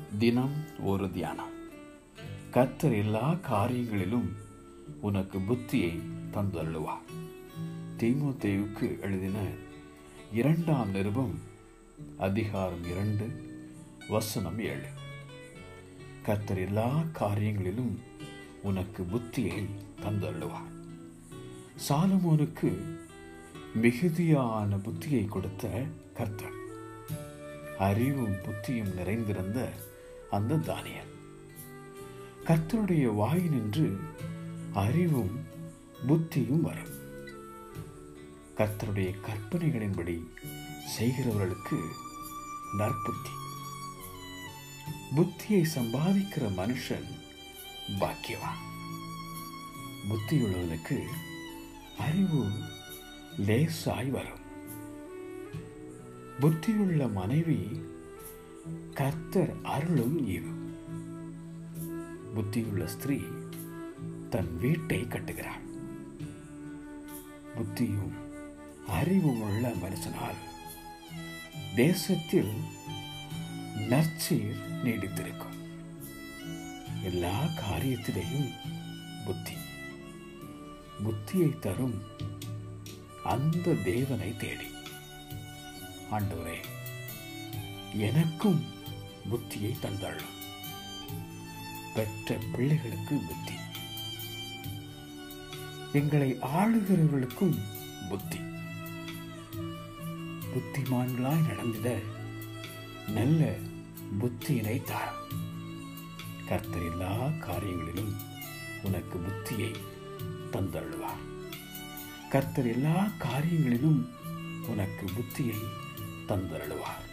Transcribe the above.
தினம் ஒரு தியானம் கர்த்தர் எல்லா காரியங்களிலும் உனக்கு புத்தியை தந்தருளுவார் தீமோத்தேயுக்கு எழுதின இரண்டாம் நிருபம் அதிகாரம் இரண்டு வசனம் ஏழு கர்த்தர் எல்லா காரியங்களிலும் உனக்கு புத்தியை தந்தருளுவார் சாலமோனுக்கு மிகுதியான புத்தியை கொடுத்த கர்த்தர் அறிவும் புத்தியும் நிறைந்திருந்த அந்த தானியல் கர்த்தருடைய வாயினின்று அறிவும் புத்தியும் வரும் கர்த்தருடைய கற்பனைகளின்படி செய்கிறவர்களுக்கு நற்புத்தி புத்தியை சம்பாதிக்கிற மனுஷன் பாக்கியவான் புத்தியுள்ளவனுக்கு அறிவு லேசாய் வரும் புத்தியுள்ள மனைவி கர்த்தர் அருளும் ஈவு புத்தியுள்ள ஸ்திரீ தன் வீட்டை கட்டுகிறாள் புத்தியும் அறிவும் உள்ள மனுஷனால் தேசத்தில் நற்சீர் நீடித்திருக்கும் எல்லா காரியத்திலேயும் புத்தி புத்தியை தரும் அந்த தேவனை தேடி ஆண்டவரே எனக்கும் புத்தியை தந்தள்ளும் பெற்ற பிள்ளைகளுக்கு புத்தி எங்களை ஆளுகிறவர்களுக்கும் புத்தி புத்திமான்களாய் நடந்திட நல்ல புத்தியினை தாரும் கர்த்தர் எல்லா காரியங்களிலும் உனக்கு புத்தியை தந்தள்ளுவார் கர்த்தர் எல்லா காரியங்களிலும் உனக்கு புத்தியை தந்தருளுவார்